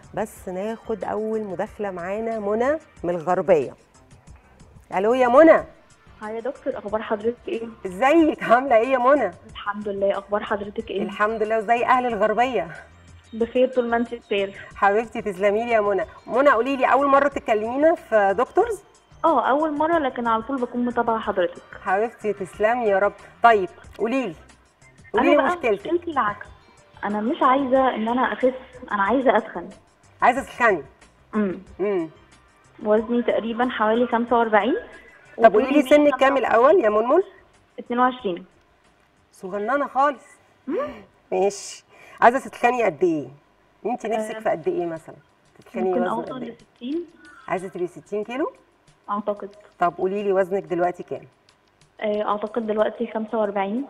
بس ناخد اول مداخله معانا منى من الغربيه الو يا منى هاي يا دكتور اخبار حضرتك ايه ازيك عامله ايه يا منى الحمد لله اخبار حضرتك ايه الحمد لله وزي اهل الغربيه بخير طول ما انت بخير حبيبتي تسلمي لي يا منى منى قولي لي اول مره تكلمينا في دكتورز اه اول مره لكن على طول بكون متابعه حضرتك حبيبتي تسلمي يا رب طيب قولي لي قولي لي انا بقى مشكلتك مشكلتي العكس انا مش عايزه ان انا اخس انا عايزه اتخن عايزه تسخني امم امم وزني تقريبا حوالي 45 طب قولي لي وطولي سنك كام الاول يا منمن 22 صغننه خالص ماشي عايزه تتخني قد ايه انت نفسك آه، في قد ايه مثلا تتخني ممكن وزن اوصل قد ل ايه 60 عايزه تبقي 60 كيلو اعتقد طب قولي لي وزنك دلوقتي كام آه، اعتقد دلوقتي 45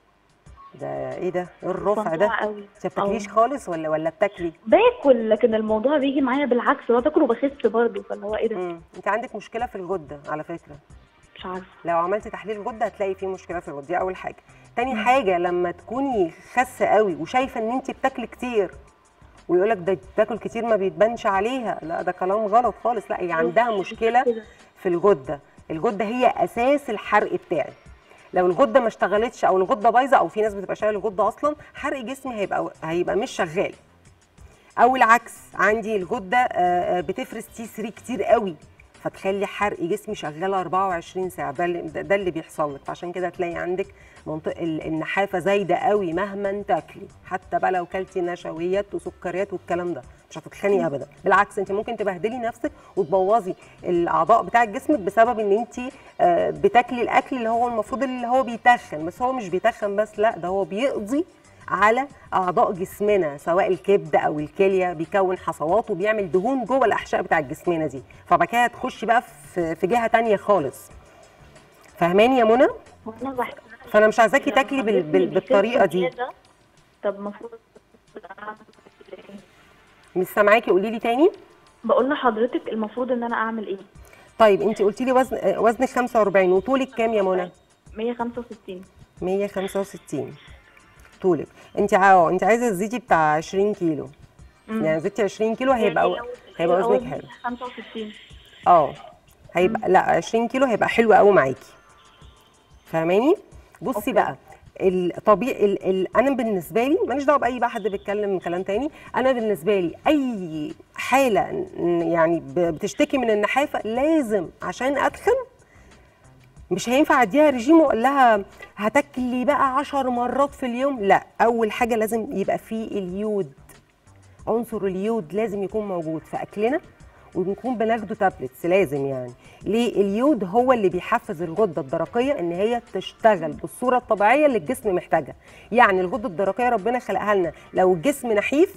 ده ايه ده ايه الرفع ده فظيعة قوي انت ما بتاكليش أه. خالص ولا ولا بتاكلي باكل لكن الموضوع بيجي معايا بالعكس لو باكل وبخس برضه فاللي هو ايه ده امم انت عندك مشكله في الغده على فكره مش عارفه لو عملتي تحليل غده هتلاقي فيه مشكله في الغده دي اول حاجه تاني حاجه لما تكوني خاسه قوي وشايفه ان انت بتاكلي كتير ويقول لك ده بتاكل كتير ما بيتبانش عليها لا ده كلام غلط خالص لا هي عندها مشكله كده. في الغده الغده هي اساس الحرق بتاعي لو الغده ما اشتغلتش او الغده بايظه او في ناس بتبقى شايله الغده اصلا حرق جسمي هيبقى هيبقى مش شغال او العكس عندي الغده آه، آه، بتفرز تي 3 كتير قوي فتخلي حرق جسمي شغال 24 ساعه ده اللي ده ده اللي بيحصل لك فعشان كده تلاقي عندك منطقه ال- النحافه زايده قوي مهما تاكلي حتى بقى لو كلتي نشويات وسكريات والكلام ده مش هتتخني ابدا بالعكس انت ممكن تبهدلي نفسك وتبوظي الاعضاء بتاعه جسمك بسبب ان انت آه، بتاكلي الاكل اللي هو المفروض اللي هو بيتخن بس هو مش بيتخن بس لا ده هو بيقضي على اعضاء جسمنا سواء الكبد او الكليه بيكون حصوات وبيعمل دهون جوه الاحشاء بتاع جسمنا دي فبعد كده هتخشي بقى في في جهه تانية خالص فاهماني يا منى وانا بحس فانا مش عايزاكي لما تاكلي بال... جسمي بال... بيخس بالطريقه دي زيادة، طب المفروض مش سامعاكي قولي لي تاني بقول لحضرتك المفروض ان انا اعمل ايه طيب انت قلتي لي وزن آه، وزنك 45 وطولك كام يا منى 165 165 طولك انت اه انت عايزه تزيدي بتاع 20 كيلو مم. يعني زدتي 20 كيلو هيبقى يعني لو- هيبقى لو وزنك وزني حلو 65 اه هيبقى لا 20 كيلو هيبقى حلو قوي معاكي فاهماني بصي أوكي. بقى الطبيعي ال... ال... انا بالنسبه لي ماليش دعوه باي بقى حد بيتكلم كلام تاني انا بالنسبه لي اي حاله ن- يعني ب- بتشتكي من النحافه لازم عشان اتخن مش هينفع اديها ريجيم واقول لها هتاكلي بقى 10 مرات في اليوم لا اول حاجه لازم يبقى فيه اليود عنصر اليود لازم يكون موجود في اكلنا ونكون بناخده تابلتس لازم يعني ليه اليود هو اللي بيحفز الغده الدرقيه ان هي تشتغل بالصوره الطبيعيه اللي الجسم محتاجها يعني الغده الدرقيه ربنا خلقها لنا لو الجسم نحيف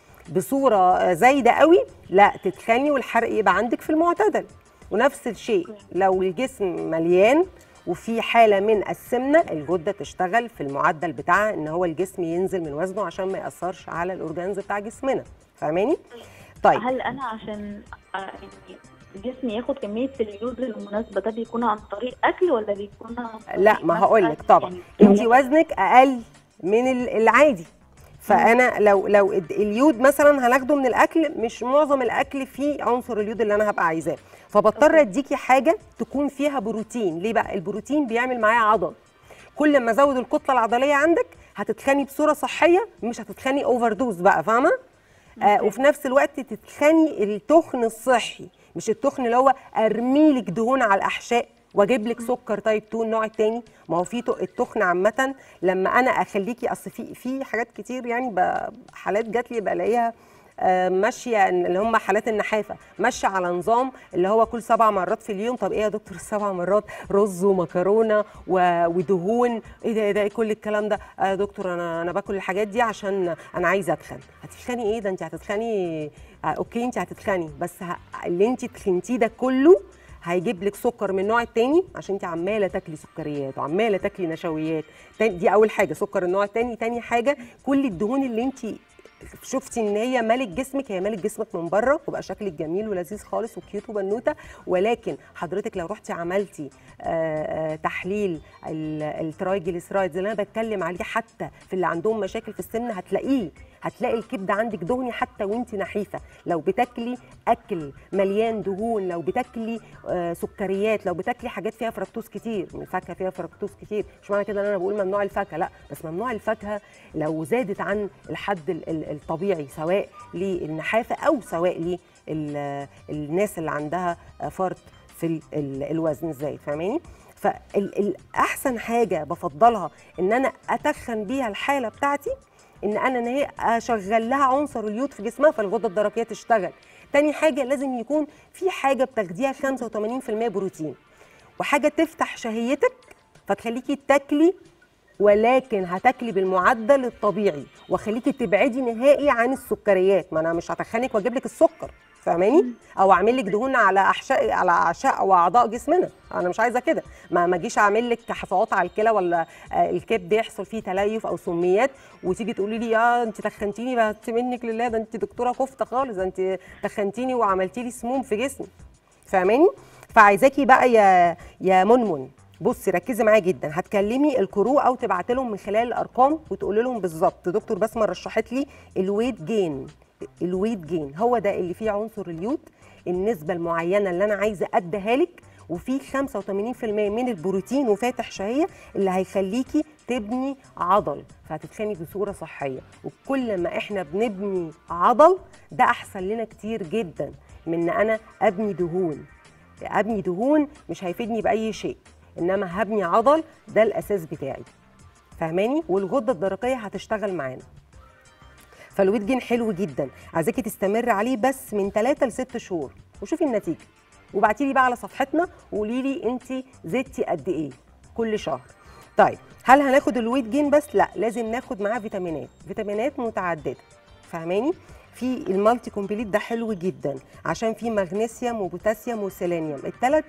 بصوره زايده قوي لا تتخني والحرق يبقى عندك في المعتدل ونفس الشيء لو الجسم مليان وفي حاله من السمنه الغده تشتغل في المعدل بتاعها ان هو الجسم ينزل من وزنه عشان ما ياثرش على الاورجانز بتاع جسمنا فاهماني طيب هل انا عشان آه، يعني جسمي ياخد كميه اليود المناسبه ده بيكون عن طريق اكل ولا بيكون عن طريق لا ما مثلاً هقول لك طبعا يعني انت وزنك اقل من ال- العادي فانا لو لو الد- اليود مثلا هناخده من الاكل مش معظم الاكل فيه عنصر اليود اللي انا هبقى عايزاه فبضطر أوكي. اديكي حاجه تكون فيها بروتين ليه بقى البروتين بيعمل معايا عضل كل ما ازود الكتله العضليه عندك هتتخني بصوره صحيه مش هتتخني اوفر دوز بقى فاهمه آه وفي نفس الوقت تتخني التخن الصحي مش التخن اللي هو ارميلك دهون على الاحشاء واجيب لك سكر تايب 2 النوع التاني ما هو في تو- التخن عامه لما انا اخليكي اصل في في حاجات كتير يعني ب- حالات جات لي بلاقيها آه، ماشيه اللي هم حالات النحافه ماشيه على نظام اللي هو كل سبع مرات في اليوم طب ايه يا دكتور السبع مرات رز ومكرونه و- ودهون ايه ده ايه ده إيه كل الكلام ده آه يا دكتور انا انا باكل الحاجات دي عشان انا عايزه اتخن هتتخني ايه ده انت هتتخني آه اوكي انت هتتخني بس ه... اللي انت تخنتيه ده كله هيجيب لك سكر من النوع التاني عشان انت عماله تاكلي سكريات وعماله تاكلي نشويات تاني- دي اول حاجه سكر النوع التاني تاني حاجه كل الدهون اللي انت شفتي ان هي مالك جسمك هي مالك جسمك من بره وبقى شكلك جميل ولذيذ خالص وكيوت وبنوته ولكن حضرتك لو رحتي عملتي آه، آه، تحليل ال- الترايجليسرايدز اللي انا بتكلم عليه حتى في اللي عندهم مشاكل في السمنه هتلاقيه هتلاقي الكبد عندك دهني حتى وانت نحيفه لو بتاكلي اكل مليان دهون لو بتاكلي آه سكريات لو بتاكلي حاجات فيها فركتوز كتير من الفاكهه فيها فركتوز كتير مش معنى كده ان انا بقول ممنوع الفاكهه لا بس ممنوع الفاكهه لو زادت عن الحد ال- ال- الطبيعي سواء للنحافه او سواء للناس اللي عندها آه، فرط في ال- ال- الوزن الزايد فاهماني فالاحسن حاجه بفضلها ان انا اتخن بيها الحاله بتاعتي ان انا ان هي اشغل لها عنصر اليود في جسمها فالغده الدرقيه تشتغل تاني حاجه لازم يكون في حاجه بتاخديها 85% بروتين وحاجه تفتح شهيتك فتخليكي تاكلي ولكن هتاكلي بالمعدل الطبيعي واخليكي تبعدي نهائي عن السكريات ما انا مش هتخنك واجيب لك السكر فاهماني او اعمل لك دهون على احشاء على اعشاء واعضاء جسمنا انا مش عايزه كده ما ما اجيش اعمل لك حصوات على الكلى ولا آه، الكبد يحصل فيه تليف او سميات وتيجي تقولي لي يا انت تخنتيني بقت منك لله ده انت دكتوره كفته خالص ده انت تخنتيني وعملتي لي سموم في جسمي فاهماني فعايزاكي بقى يا يا منمن بصي ركزي معايا جدا هتكلمي الكرو او تبعت لهم من خلال الارقام وتقول لهم بالظبط دكتور بسمه رشحت لي الويت جين الويت جين هو ده اللي فيه عنصر اليود النسبه المعينه اللي انا عايزه اديها لك وفيه 85% من البروتين وفاتح شهيه اللي هيخليكي تبني عضل فهتتخني بصوره صحيه وكل ما احنا بنبني عضل ده احسن لنا كتير جدا من ان انا ابني دهون ابني دهون مش هيفيدني باي شيء انما هبني عضل ده الاساس بتاعي فاهماني والغده الدرقيه هتشتغل معانا فالويت جين حلو جدا عايزاكي تستمر عليه بس من 3 ل 6 شهور وشوفي النتيجه وبعتي لي بقى على صفحتنا وقولي لي انت زدتي قد ايه كل شهر طيب هل هناخد الويت جين بس لا لازم ناخد معاه فيتامينات فيتامينات متعدده فاهماني في المالتي كومبليت ده حلو جدا عشان فيه مغنيسيوم وبوتاسيوم وسيلينيوم الثلاث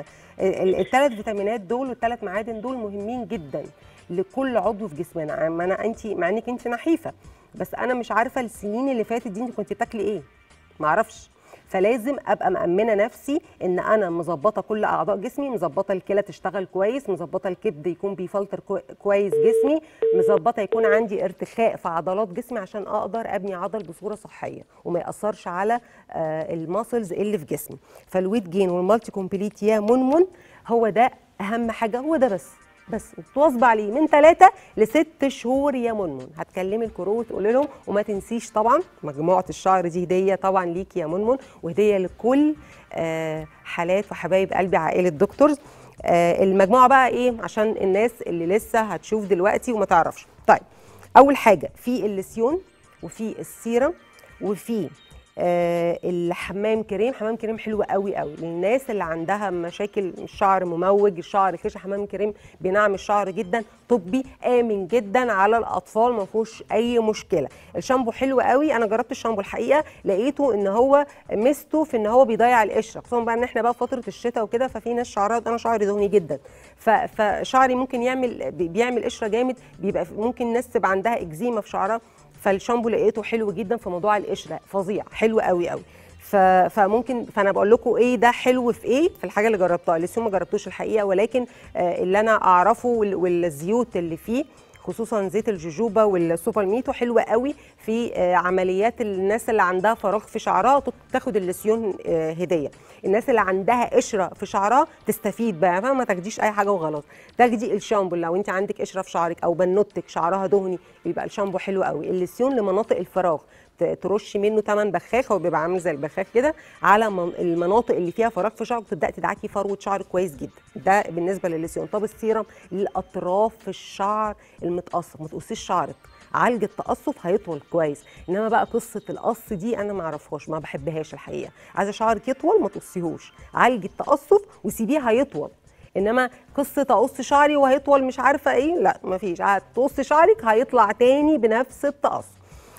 الثلاث فيتامينات دول والثلاث معادن دول مهمين جدا لكل عضو في جسمنا ما انا انت مع انك انت نحيفه بس انا مش عارفه السنين اللي فاتت دي انت كنت بتاكلي ايه ما اعرفش فلازم ابقى مامنه نفسي ان انا مظبطه كل اعضاء جسمي مظبطه الكلى تشتغل كويس مظبطه الكبد يكون بيفلتر كو- كويس جسمي مظبطه يكون عندي ارتخاء في عضلات جسمي عشان اقدر ابني عضل بصوره صحيه وما ياثرش على آه، الماسلز اللي في جسمي فالويت جين والمالتي كومبليت يا منمن هو ده اهم حاجه هو ده بس بس تواظب عليه من ثلاثة لست شهور يا منمن هتكلمي الكرو وتقول لهم وما تنسيش طبعا مجموعة الشعر دي هدية طبعا ليكي يا منمن وهدية لكل آه، حالات وحبايب قلبي عائلة دكتورز آه، المجموعة بقى ايه عشان الناس اللي لسه هتشوف دلوقتي وما تعرفش طيب أول حاجة في الليسيون وفي السيرم وفي آه الحمام كريم حمام كريم حلو قوي قوي للناس اللي عندها مشاكل الشعر مموج الشعر خشن حمام كريم بينعم الشعر جدا طبي امن جدا على الاطفال ما فيهوش اي مشكله الشامبو حلو قوي انا جربت الشامبو الحقيقه لقيته ان هو ميزته في ان هو بيضيع القشره خصوصا بقى ان احنا بقى فتره الشتاء وكده ففي ناس شعرها انا شعري دهني جدا ف- فشعري ممكن يعمل بي- بيعمل قشره جامد بيبقى ممكن ناس تبقى عندها اكزيما في شعرها فالشامبو لقيته حلو جدا في موضوع القشره فظيع حلو قوي قوي ف... فممكن فانا بقول لكم ايه ده حلو في ايه في الحاجه اللي جربتها لسه ما جربتوش الحقيقه ولكن آه اللي انا اعرفه وال... والزيوت اللي فيه خصوصا زيت الجوجوبا والسوبر ميتو حلوه قوي في آه عمليات الناس اللي عندها فراغ في شعرها تط- تاخد الليسيون آه هديه الناس اللي عندها قشره في شعرها تستفيد بقى فما تاخديش اي حاجه وغلط تاخدي الشامبو لو انت عندك قشره في شعرك او بنوتك شعرها دهني يبقى الشامبو حلو قوي الليسيون لمناطق الفراغ ت- ترشي منه 8 بخاخ هو بيبقى عامل زي البخاخ كده على من- المناطق اللي فيها فراغ في شعرك تبداي تدعكي فروه شعرك كويس جدا ده بالنسبه للليسيون طب السيرم للاطراف الشعر المتقصف ما تقصيش شعرك عالج التقصف هيطول كويس انما بقى قصه القص دي انا ما اعرفهاش ما بحبهاش الحقيقه عايزه شعرك يطول ما تقصيهوش عالجي التقصف وسيبيه هيطول انما قصه اقص شعري وهيطول مش عارفه ايه لا مفيش هتقص شعرك هيطلع تاني بنفس التقصف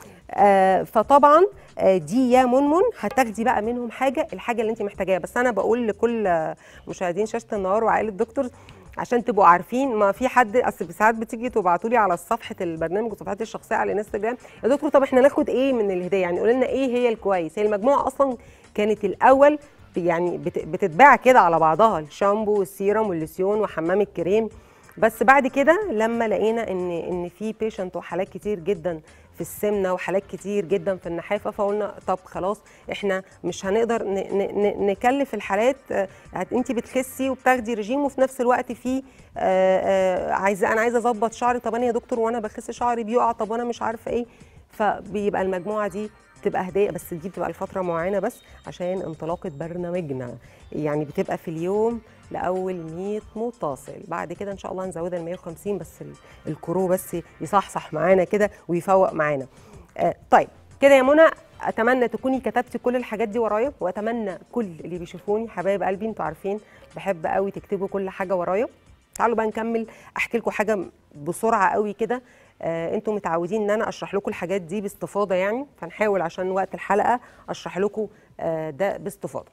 آه فطبعا آه دي يا منمن هتاخدي بقى منهم حاجه الحاجه اللي انت محتاجاها بس انا بقول لكل آه، مشاهدين شاشه النهار وعائله دكتور عشان تبقوا عارفين ما في حد اصل ساعات بتيجي تبعتوا لي على صفحه البرنامج وصفحتي الشخصيه على الانستجرام يا دكتور طب احنا ناخد ايه من الهديه يعني قولوا لنا ايه هي الكويس هي المجموعه اصلا كانت الاول يعني بت- بتتباع كده على بعضها الشامبو والسيرم والليسيون وحمام الكريم بس بعد كده لما لقينا ان ان في بيشنت وحالات كتير جدا في السمنه وحالات كتير جدا في النحافه فقلنا طب خلاص احنا مش هنقدر ن ن ن نكلف الحالات آه، انت بتخسي وبتاخدي رجيم وفي نفس الوقت في آه، آه، عايزه انا عايزه اظبط شعري طب انا يا دكتور وانا بخس شعري بيقع طب وانا مش عارفه ايه فبيبقى المجموعه دي بتبقى هديه بس دي بتبقى لفتره معينه بس عشان انطلاقه برنامجنا يعني بتبقى في اليوم لاول 100 متصل بعد كده ان شاء الله هنزودها ل 150 بس ال- الكرو بس يصحصح معانا كده ويفوق معانا آه طيب كده يا منى اتمنى تكوني كتبتي كل الحاجات دي ورايا واتمنى كل اللي بيشوفوني حبايب قلبي انتوا عارفين بحب قوي تكتبوا كل حاجه ورايا تعالوا بقى نكمل احكي لكم حاجه بسرعه قوي كده آه انتوا متعودين ان انا اشرح لكم الحاجات دي باستفاضه يعني فنحاول عشان وقت الحلقه اشرح لكم آه ده باستفاضه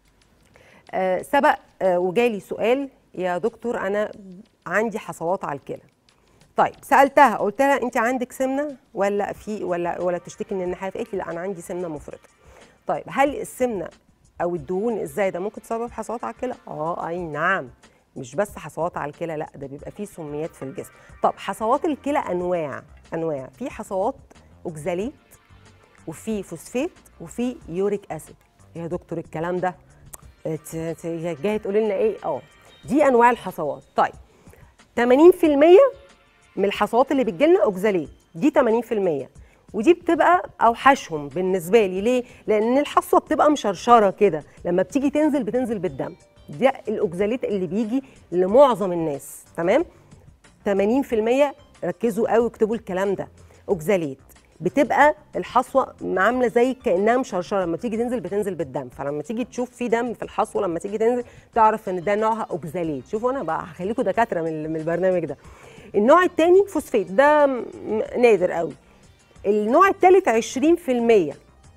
آه سبق آه وجالي سؤال يا دكتور انا عندي حصوات على الكلى طيب سالتها قلت لها انت عندك سمنه ولا في ولا ولا بتشتكي من النحاف قالت لي لا انا عندي سمنه مفرطه طيب هل السمنه او الدهون الزايده ممكن تسبب حصوات على الكلى اه اي نعم مش بس حصوات على الكلى لا ده بيبقى فيه سميات في الجسم طب حصوات الكلى انواع انواع في حصوات اوكزاليت وفي فوسفات وفي يوريك اسيد يا دكتور الكلام ده ت- ت- جايه تقولي لنا ايه اه دي انواع الحصوات طيب 80% من الحصوات اللي بتجيلنا اوكزاليت دي 80% ودي بتبقى اوحشهم بالنسبه لي ليه لان الحصوه بتبقى مشرشره كده لما بتيجي تنزل بتنزل بالدم ده الاوكزاليت اللي بيجي لمعظم الناس تمام 80% ركزوا قوي واكتبوا الكلام ده اوكزاليت بتبقى الحصوه عامله زي كانها مشرشره لما تيجي تنزل بتنزل بالدم فلما تيجي تشوف في دم في الحصوه لما تيجي تنزل تعرف ان ده نوعها اوكزاليت شوفوا انا بقى هخليكم دكاتره من من البرنامج ده النوع الثاني فوسفات ده م- نادر قوي النوع الثالث 20%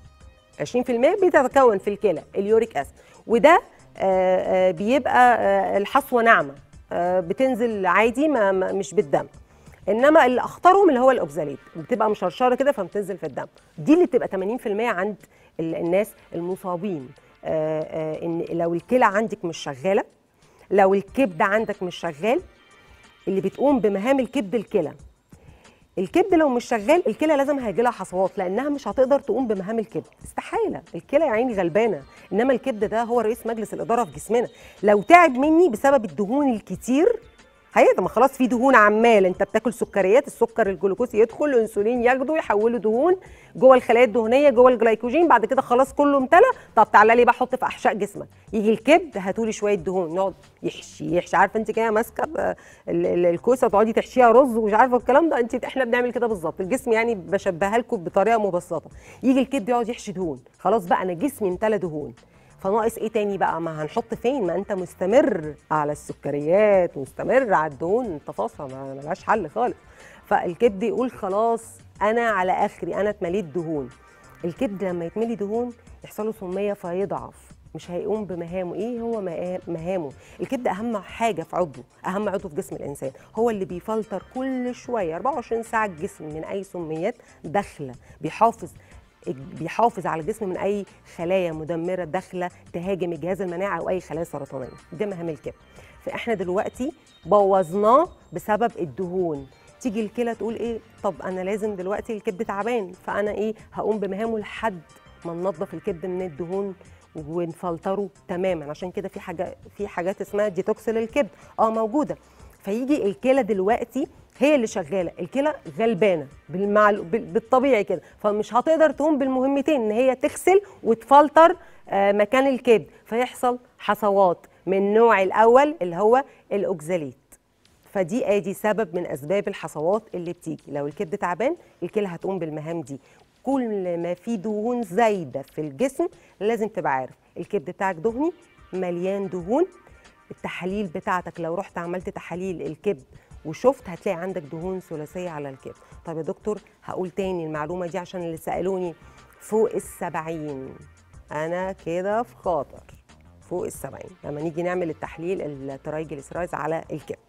20% بيتكون في الكلى اليوريك اسيد وده آه، آه، بيبقى آه، الحصوه ناعمه آه، بتنزل عادي ما ما- مش بالدم انما اللي اخطرهم اللي هو الاوكزاليت بتبقى مشرشره كده فبتنزل في الدم دي اللي بتبقى 80% عند ال- الناس المصابين آه، آه، ان لو الكلى عندك مش شغاله لو الكبد عندك مش شغال اللي بتقوم بمهام الكبد الكلى الكبد لو مش شغال الكلى لازم هيجي لها حصوات لانها مش هتقدر تقوم بمهام الكبد استحاله الكلى يا عيني غلبانه انما الكبد ده هو رئيس مجلس الاداره في جسمنا لو تعب مني بسبب الدهون الكتير هيقدر ما خلاص في دهون عمال انت بتاكل سكريات السكر الجلوكوز يدخل الانسولين ياخده يحوله دهون جوه الخلايا الدهنيه جوه الجلايكوجين بعد كده خلاص كله امتلى طب تعالى لي بقى حط في احشاء جسمك يجي الكبد هاتولي شويه دهون نقعد يحشي يحشي عارفه انت كده ماسكه ب- ال- ال- الكوسه تقعدي تحشيها رز ومش عارفه الكلام ده انت احنا بنعمل كده بالظبط الجسم يعني بشبهها لكم بطريقه مبسطه يجي الكبد يقعد يحشي دهون خلاص بقى انا جسمي امتلى دهون فناقص ايه تاني بقى ما هنحط فين ما انت مستمر على السكريات مستمر على الدهون انت فاصله ما ملهاش حل خالص فالكبد يقول خلاص انا على اخري انا اتمليت دهون الكبد لما يتملي دهون يحصل له سميه فيضعف مش هيقوم بمهامه ايه هو مها- مهامه الكبد اهم حاجه في عضو اهم عضو في جسم الانسان هو اللي بيفلتر كل شويه 24 ساعه الجسم من اي سميات داخله بيحافظ بيحافظ على الجسم من اي خلايا مدمره داخله تهاجم الجهاز المناعي او اي خلايا سرطانيه ده مهام الكبد فاحنا دلوقتي بوظناه بسبب الدهون تيجي الكلى تقول ايه طب انا لازم دلوقتي الكبد تعبان فانا ايه هقوم بمهامه لحد ما ننظف الكبد من الدهون ونفلتره تماما عشان كده في حاجه في حاجات اسمها ديتوكس للكبد اه موجوده فيجي الكلى دلوقتي هي اللي شغاله الكلى غلبانه بالمعلو... بال- بالطبيعي كده فمش هتقدر تقوم بالمهمتين ان هي تغسل وتفلتر آه، مكان الكبد فيحصل حصوات من النوع الاول اللي هو الاوكزاليت فدي ادي سبب من اسباب الحصوات اللي بتيجي لو الكبد تعبان الكلى هتقوم بالمهام دي كل ما في دهون زايده في الجسم لازم تبقى عارف الكبد بتاعك دهني مليان دهون التحاليل بتاعتك لو رحت عملت تحاليل الكبد وشفت هتلاقي عندك دهون ثلاثيه على الكبد طب يا دكتور هقول تاني المعلومه دي عشان اللي سالوني فوق السبعين انا كده في خطر فوق السبعين لما نيجي نعمل التحليل الترايجليسرايز على الكبد